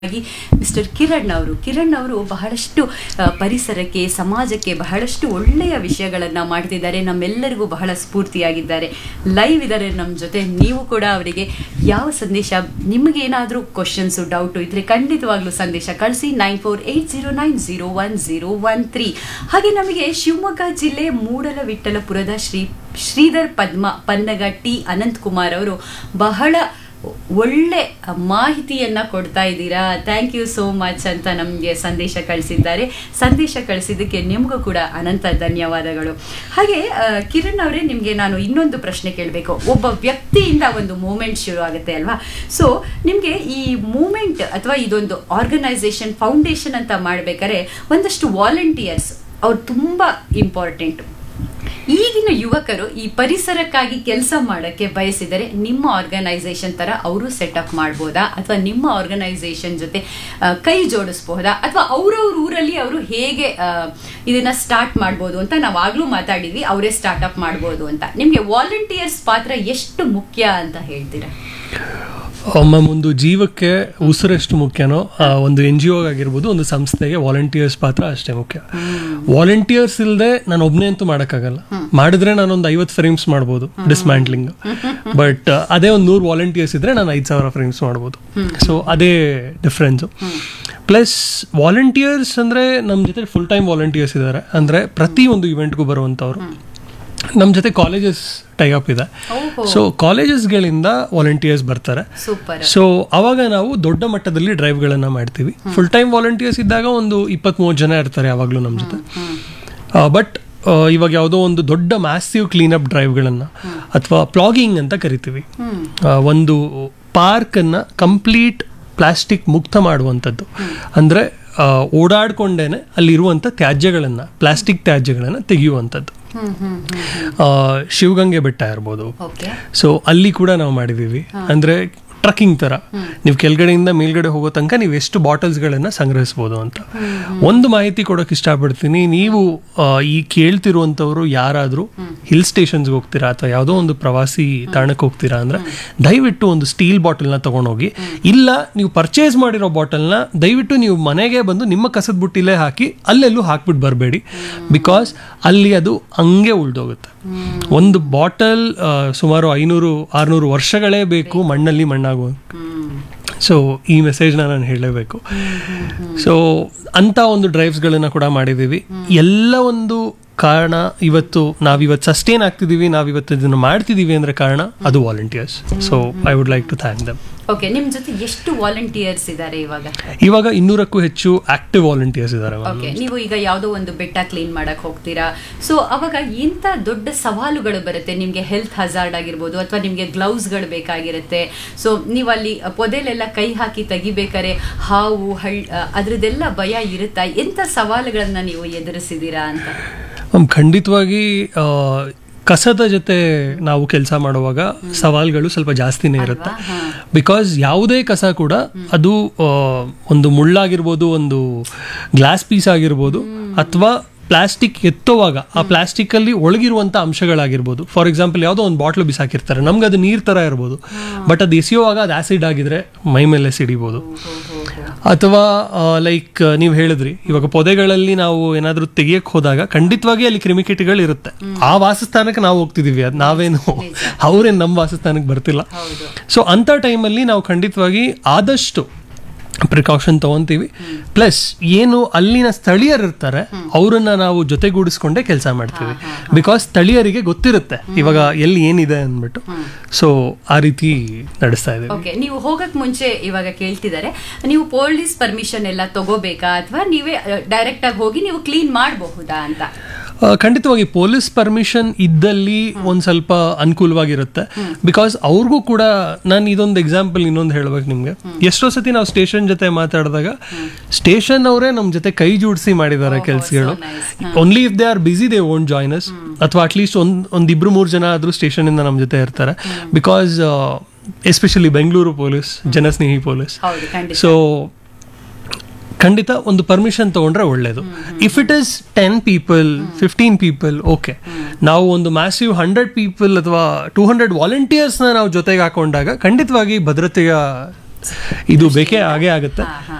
ಹಾಗಾಗಿ ಮಿಸ್ಟರ್ ಕಿರಣ್ ಅವರು ಕಿರಣ್ ಅವರು ಬಹಳಷ್ಟು ಆ, ಪರಿಸರಕ್ಕೆ ಸಮಾಜಕ್ಕೆ ಬಹಳಷ್ಟು ಒಳ್ಳೆಯ ವಿಷಯಗಳನ್ನು ಮಾಡ್ತಿದ್ದಾರೆ ನಮ್ಮೆಲ್ಲರಿಗೂ ಬಹಳ ಸ್ಫೂರ್ತಿಯಾಗಿದ್ದಾರೆ ಲೈವ್ ಇದ್ದಾರೆ ನಮ್ಮ ಜೊತೆ ನೀವು ಕೂಡ ಅವರಿಗೆ ಯಾವ ಸಂದೇಶ ನಿಮಗೇನಾದರೂ ಕ್ವಶನ್ಸು ಡೌಟು ಇದ್ರೆ ಖಂಡಿತವಾಗ್ಲೂ ಸಂದೇಶ ಕಳಿಸಿ nine four eight zero nine zero one zero one three ಹಾಗೆ ನಮಗೆ ಶಿವಮೊಗ್ಗ ಜಿಲ್ಲೆ ಮೂಡಲವಿಠಲಪುರದ ಶ್ರೀ ಶ್ರೀಧರ್ ಪದ್ಮ ಪನ್ನಗ ಟಿ ಅನಂತಕುಮಾರ್ ಅವರು ಬಹಳ ಒಳ್ಳೆ ಮಾಹಿತಿಯನ್ನ ಕೊಡ್ತಾ ಇದ್ದೀರಾ ಥ್ಯಾಂಕ್ ಯು ಸೋ ಮಚ್ ಅಂತ ನಮಗೆ ಸಂದೇಶ ಕಳಿಸಿದ್ದಾರೆ ಸಂದೇಶ ಕಳಿಸಿದ್ದಕ್ಕೆ ನಿಮಗೂ ಕೂಡ ಅನಂತ ಧನ್ಯವಾದಗಳು ಹಾಗೆ ಆ, ಕಿರಣ್ ಅವರೇ ನಿಮಗೆ ನಾನು ಇನ್ನೊಂದು ಪ್ರಶ್ನೆ ಕೇಳಬೇಕು ಒಬ್ಬ ವ್ಯಕ್ತಿಯಿಂದ ಒಂದು ಮೂಮೆಂಟ್ ಶುರು ಆಗುತ್ತೆ ಅಲ್ವಾ ಸೊ ನಿಮಗೆ ಈ ಮೂಮೆಂಟ್ ಅಥವಾ ಇದೊಂದು ಆರ್ಗನೈಸೇಷನ್ ಫೌಂಡೇಶನ್ ಅಂತ ಮಾಡ್ಬೇಕಾದ್ರೆ ಒಂದಷ್ಟು ವಾಲಂಟಿಯರ್ಸ್ ಅವ್ರು ತುಂಬ ಇಂಪಾರ್ಟೆಂಟ್ ಈಗಿನ ಯುವಕರು ಈ ಪರಿಸರಕ್ಕಾಗಿ ಕೆಲಸ ಮಾಡಕ್ಕೆ ಬಯಸಿದರೆ ನಿಮ್ಮ ಆರ್ಗನೈಸೇಷನ್ ತರ ಅವರು ಸೆಟಪ್ ಮಾಡ್ಬೋದಾ ಅಥವಾ ನಿಮ್ಮ ಆರ್ಗನೈಸೇಷನ್ ಜೊತೆ ಆ, ಕೈ ಜೋಡಿಸ್ಬಹುದಾ ಅಥವಾ ಅವ್ರವ್ರ ಊರಲ್ಲಿ ಅವರು ಹೇಗೆ ಆ, ಇದನ್ನ ಸ್ಟಾರ್ಟ್ ಮಾಡ್ಬೋದು ಅಂತ ನಾವು ಆಗ್ಲೂ ಮಾತಾಡಿದ್ವಿ ಅವರೇ ಸ್ಟಾರ್ಟ್ಅಪ್ ಮಾಡ್ಬೋದು ಅಂತ ನಿಮ್ಗೆ ವಾಲಂಟಿಯರ್ಸ್ ಪಾತ್ರ ಎಷ್ಟು ಮುಖ್ಯ ಅಂತ ಹೇಳ್ತೀರಾ ಮ್ಯಾಮ್ ಒಂದು ಜೀವಕ್ಕೆ ಉಸಿರೆಷ್ಟು ಮುಖ್ಯನೋ ಆ ಒಂದು ಎನ್ ಜಿ ಒ ಆಗಿರ್ಬೋದು ಒಂದು ಸಂಸ್ಥೆಗೆ ವಾಲಂಟಿಯರ್ಸ್ ಪಾತ್ರ ಅಷ್ಟೇ ಮುಖ್ಯ ವಾಲಂಟಿಯರ್ಸ್ ಇಲ್ಲದೆ ನಾನು ಒಬ್ಬನೇ ಅಂತೂ ಮಾಡೋಕ್ಕಾಗಲ್ಲ ಮಾಡಿದ್ರೆ ನಾನೊಂದು ಐವತ್ತು ಫ್ರೇಮ್ಸ್ ಮಾಡ್ಬೋದು ಡಿಸ್ಮ್ಯಾಂಟ್ಲಿಂಗ್ ಬಟ್ ಅದೇ ಒಂದು ನೂರು ವಾಲಂಟಿಯರ್ಸ್ ಇದ್ರೆ ನಾನು ಐದು ಸಾವಿರ ಫ್ರೇಮ್ಸ್ ಮಾಡ್ಬೋದು ಸೊ ಅದೇ ಡಿಫ್ರೆನ್ಸು ಪ್ಲಸ್ ವಾಲಂಟಿಯರ್ಸ್ ಅಂದರೆ ನಮ್ಮ ಜೊತೆ ಫುಲ್ ಟೈಮ್ ವಾಲಂಟಿಯರ್ಸ್ ಇದ್ದಾರೆ ಅಂದರೆ ಪ್ರತಿ ಒಂದು ಇವೆಂಟ್ಗೂ ಬರುವಂಥವ್ರು ನಮ್ಮ ಜೊತೆ ಕಾಲೇಜಸ್ ಟೈಅಪ್ ಇದೆ ಓಹೋ ಸೊ ಕಾಲೇಜಸ್ಗಳಿಂದ ವಾಲಂಟಿಯರ್ಸ್ ಬರ್ತಾರೆ ಸೂಪರ್ ಸೊ ಅವಾಗ ನಾವು ದೊಡ್ಡ ಮಟ್ಟದಲ್ಲಿ ಡ್ರೈವ್ಗಳನ್ನ ಮಾಡ್ತೀವಿ ಫುಲ್ ಟೈಮ್ ವಾಲಂಟಿಯರ್ಸ್ ಇದ್ದಾಗ ಒಂದು ಇಪ್ಪತ್ತ್ ಮೂವತ್ತು ಜನ ಇರ್ತಾರೆ ಯಾವಾಗಲೂ ನಮ್ಮ ಜೊತೆ ಬಟ್ ಇವಾಗ ಯಾವುದೋ ಒಂದು ದೊಡ್ಡ ಮ್ಯಾಸಿವ್ ಕ್ಲೀನಪ್ ಡ್ರೈವ್ಗಳನ್ನು ಅಥವಾ ಪ್ಲಾಗಿಂಗ್ ಅಂತ ಕರಿತೀವಿ ಆ, ಒಂದು ಪಾರ್ಕನ್ನು ಕಂಪ್ಲೀಟ್ ಪ್ಲಾಸ್ಟಿಕ್ ಮುಕ್ತ ಮಾಡುವಂಥದ್ದು ಅಂದರೆ ಓಡಾಡ್ಕೊಂಡೇನೆ ಅಲ್ಲಿರುವಂಥ ತ್ಯಾಜ್ಯಗಳನ್ನು ಪ್ಲಾಸ್ಟಿಕ್ ತ್ಯಾಜ್ಯಗಳನ್ನು ತೆಗೆಯುವಂಥದ್ದು ಹ್ಮ್ ಹ್ಮ್ ಆ, ಶಿವಗಂಗೆ ಬೆಟ್ಟ ಇರ್ಬೋದು ಓಕೆ ಸೊ ಅಲ್ಲಿ ಕೂಡ ನಾವು ಮಾಡಿದ್ದೀವಿ ಅಂದ್ರೆ ಟ್ರಕ್ಕಿಂಗ್ ತರ ನೀವು ಕೆಳಗಡೆಯಿಂದ ಮೇಲ್ಗಡೆ ಹೋಗೋ ತನಕ ನೀವು ಎಷ್ಟು ಬಾಟಲ್ಸ್ಗಳನ್ನ ಸಂಗ್ರಹಿಸ್ಬೋದು ಅಂತ ಒಂದು ಮಾಹಿತಿ ಕೊಡೋಕೆ ಇಷ್ಟಪಡ್ತೀನಿ ನೀವು ಆ, ಈ ಕೇಳ್ತಿರುವಂಥವ್ರು ಯಾರಾದರೂ ಹಿಲ್ ಸ್ಟೇಷನ್ಸ್ಗೆ ಹೋಗ್ತೀರಾ ಅಥವಾ ಯಾವುದೋ ಒಂದು ಪ್ರವಾಸಿ ತಾಣಕ್ಕೆ ಹೋಗ್ತೀರಾ ಅಂದ್ರೆ ದಯವಿಟ್ಟು ಒಂದು ಸ್ಟೀಲ್ ಬಾಟಲ್ನ ತಗೊಂಡೋಗಿ ಇಲ್ಲ ನೀವು ಪರ್ಚೇಸ್ ಮಾಡಿರೋ ಬಾಟಲ್ನ ದಯವಿಟ್ಟು ನೀವು ಮನೆಗೆ ಬಂದು ನಿಮ್ಮ ಕಸದ ಬುಟ್ಟಿಲೇ ಹಾಕಿ ಅಲ್ಲೆಲ್ಲೂ ಹಾಕ್ಬಿಟ್ಟು ಬರಬೇಡಿ ಬಿಕಾಸ್ ಅಲ್ಲಿ ಅದು ಹಂಗೆ ಉಳ್ದೋಗುತ್ತೆ ಒಂದು ಬಾಟಲ್ ಸುಮಾರು ಐನೂರು ಆರ್ನೂರು ವರ್ಷಗಳೇ ಬೇಕು ಮಣ್ಣಲ್ಲಿ ಮಣ್ಣಾಗುವ ಸೊ ಈ ಮೆಸೇಜ್ನ ನಾನು ಹೇಳಲೇಬೇಕು ಸೊ ಅಂಥ ಒಂದು ಡ್ರೈವ್ಸ್ಗಳನ್ನು ಕೂಡ ಮಾಡಿದ್ದೀವಿ ಎಲ್ಲ ಒಂದು ಕಾರಣ ಇವತ್ತು ನಾವಿವತ್ತು ಸಸ್ಟೇನ್ ಆಗ್ತಿದ್ದೀವಿ ನಾವಿವತ್ತು ಇದನ್ನು ಮಾಡ್ತಿದ್ದೀವಿ ಅಂದ್ರೆ ಕಾರಣ ಅದು volunteers so I would like to thank them okay ನಿಮ್ ಜೊತೆ ಎಷ್ಟು ವಾಲಂಟಿಯರ್ಸ್ ಇದ್ದಾರೆ ಇವಾಗ ಇವಾಗ ಇನ್ನೂರಕ್ಕೂ ಹೆಚ್ಚು ಆಕ್ಟಿವ್ ವಾಲಂಟಿಯರ್ಸ್ ಇದ್ದಾರೆ ma'am. ಓಕೆ ನೀವು ಈಗ ಯಾವುದೋ ಒಂದು ಬೆಟ್ಟ ಕ್ಲೀನ್ ಮಾಡಕ್ ಹೋಗ್ತೀರಾ ಸೊ ಅವಾಗ ಎಂತ ದೊಡ್ಡ ಸವಾಲುಗಳು ಬರುತ್ತೆ ನಿಮ್ಗೆ ಹೆಲ್ತ್ ಹಜಾರ್ಡ್ ಆಗಿರ್ಬೋದು ಅಥವಾ ನಿಮ್ಗೆ ಗ್ಲೌಸ್ಗಳು ಬೇಕಾಗಿರುತ್ತೆ ಸೊ ನೀವು ಅಲ್ಲಿ ಪೊದೆಲೆಲ್ಲ ಕೈ ಹಾಕಿ ತೆಗಿಬೇಕಾರೆ ಹಾವು ಹಳ್ ಅದ್ರದ್ದೆಲ್ಲ ಭಯ ಇರುತ್ತಾ ಎಂತ ಸವಾಲುಗಳನ್ನ ನೀವು ಎದುರಿಸಿದೀರಾ ಅಂತ ಮ್ಯಾಮ್ ಖಂಡಿತವಾಗಿ ಆ, ಕಸದ ಜೊತೆ ನಾವು ಕೆಲಸ ಮಾಡುವಾಗ ಸವಾಲ್ಗಳು ಸ್ವಲ್ಪ ಜಾಸ್ತಿನೇ ಇರುತ್ತೆ ಹಾ. ಬಿಕಾಸ್ ಯಾವುದೇ ಕಸ ಕೂಡ ಅದು ಆ, ಒಂದು ಮುಳ್ಳಾಗಿರ್ಬೋದು ಒಂದು ಗ್ಲಾಸ್ ಪೀಸ್ ಆಗಿರ್ಬೋದು ಅಥವಾ ಪ್ಲಾಸ್ಟಿಕ್ ಎತ್ತುವಾಗ ಆ ಪ್ಲಾಸ್ಟಿಕ್ ಅಲ್ಲಿ ಒಳಗಿರುವಂತ ಅಂಶಗಳಾಗಿರ್ಬೋದು ಫಾರ್ ಎಕ್ಸಾಂಪಲ್ ಯಾವುದೋ ಒಂದು ಬಾಟ್ಲು ಬಿಸಾಕಿರ್ತಾರೆ ನಮ್ಗೆ ಅದು ನೀರ್ ತರ ಇರ್ಬೋದು ಬಟ್ ಅದು ಎಸೆಯುವಾಗ ಅದು ಆಸಿಡ್ ಆಗಿದ್ರೆ ಮೈ ಮೇಲೆ ಸಿಡಿಬೋದು ಅಥವಾ ಲೈಕ್ ನೀವು ಹೇಳಿದ್ರಿ ಇವಾಗ ಪೊದೆಗಳಲ್ಲಿ ನಾವು ಏನಾದರೂ ತೆಗಿಯಕ್ಕೆ ಹೋದಾಗ ಖಂಡಿತವಾಗಿ ಅಲ್ಲಿ ಕ್ರಿಮಿಕೀಟಗಳು ಇರುತ್ತೆ ಆ ವಾಸಸ್ಥಾನಕ್ಕೆ ನಾವು ಹೋಗ್ತಿದೀವಿ ಅದು ನಾವೇನು ಅವ್ರೇನು ನಮ್ಮ ವಾಸಸ್ಥಾನಕ್ಕೆ ಬರ್ತಿಲ್ಲ ಹೌದು ಸೊ ಅಂಥ ಟೈಮಲ್ಲಿ ನಾವು ಖಂಡಿತವಾಗಿ ಆದಷ್ಟು ಪ್ರಿಕಾಷನ್ ತಗೊಂತೀವಿ ಪ್ಲಸ್ ಏನು ಅಲ್ಲಿನ ಸ್ಥಳೀಯರು ಇರ್ತಾರೆ ಅವರನ್ನ ನಾವು ಜೊತೆಗೂಡಿಸ್ಕೊಂಡೇ ಕೆಲಸ ಮಾಡ್ತೀವಿ ಬಿಕಾಸ್ ಸ್ಥಳೀಯರಿಗೆ ಗೊತ್ತಿರುತ್ತೆ ಇವಾಗ ಎಲ್ಲಿ ಏನಿದೆ ಅಂದ್ಬಿಟ್ಟು ಸೊ ಆ ರೀತಿ ನಡೆಸ್ತಾ ಇದ್ದೀವಿ ಓಕೆ ನೀವು ಹೋಗಕ್ ಮುಂಚೆ ಇವಾಗ ಕೇಳ್ತಿದ್ದಾರೆ ನೀವು ಪೊಲೀಸ್ ಪರ್ಮಿಷನ್ ಎಲ್ಲ ತಗೋಬೇಕಾ ಅಥವಾ ನೀವೇ ಡೈರೆಕ್ಟ್ ಆಗಿ ಹೋಗಿ ನೀವು ಕ್ಲೀನ್ ಮಾಡಬಹುದಾ ಅಂತ ಆ, ಖಂಡಿತವಾಗಿ ಪೊಲೀಸ್ ಪರ್ಮಿಷನ್ ಇದ್ದಲ್ಲಿ ಒಂದ್ ಸ್ವಲ್ಪ ಅನುಕೂಲವಾಗಿರುತ್ತೆ ಬಿಕಾಸ್ ಅವ್ರಿಗೂ ಕೂಡ ನಾನು ಇದೊಂದು ಎಕ್ಸಾಂಪಲ್ ಇನ್ನೊಂದು ಹೇಳ್ಬೇಕು ನಿಮ್ಗೆ ಎಷ್ಟೋ ಸತಿ ನಾವು ಸ್ಟೇಷನ್ ಜೊತೆ ಮಾತಾಡಿದಾಗ ಸ್ಟೇಷನ್ ಅವರೇ ನಮ್ ಜೊತೆ ಕೈ ಜೋಡಿಸಿ ಮಾಡಿದ್ದಾರೆ ಕೆಲ್ಸಗಳು nice. Only if they are busy they won't join us ಅಥವಾ ಅಟ್ಲೀಸ್ಟ್ ಒಂದ್ ಒಂದ್ ಇಬ್ರು ಮೂರು ಜನ ಆದ್ರೂ ಸ್ಟೇಷನ್ ಇಂದ ನಮ್ ಜೊತೆ ಇರ್ತಾರೆ ಬಿಕಾಸ್ ಎಸ್ಪೆಷಲಿ ಬೆಂಗಳೂರು ಪೊಲೀಸ್ ಜನಸ್ನೇಹಿ ಪೊಲೀಸ್ ಹೌದು ಖಂಡಿತ ಸೊ ಖಂಡಿತ ಒಂದು ಪರ್ಮಿಷನ್ ತಗೊಂಡ್ರೆ ಒಳ್ಳೇದು if it is ten people fifteen people okay ನಾವು ಒಂದು ಮ್ಯಾಸಿವ್ ಹಂಡ್ರೆಡ್ ಪೀಪಲ್ ಅಥವಾ ಟೂ ಹಂಡ್ರೆಡ್ ವಾಲಂಟಿಯರ್ಸ್ನ ನಾವು ಜೊತೆಗೆ ಹಾಕೊಂಡಾಗ ಖಂಡಿತವಾಗಿ ಭದ್ರತೆಯ ಇದು ಬೇಕೇ ಆಗೇ ಆಗುತ್ತೆ ಹಾ, ಹಾ.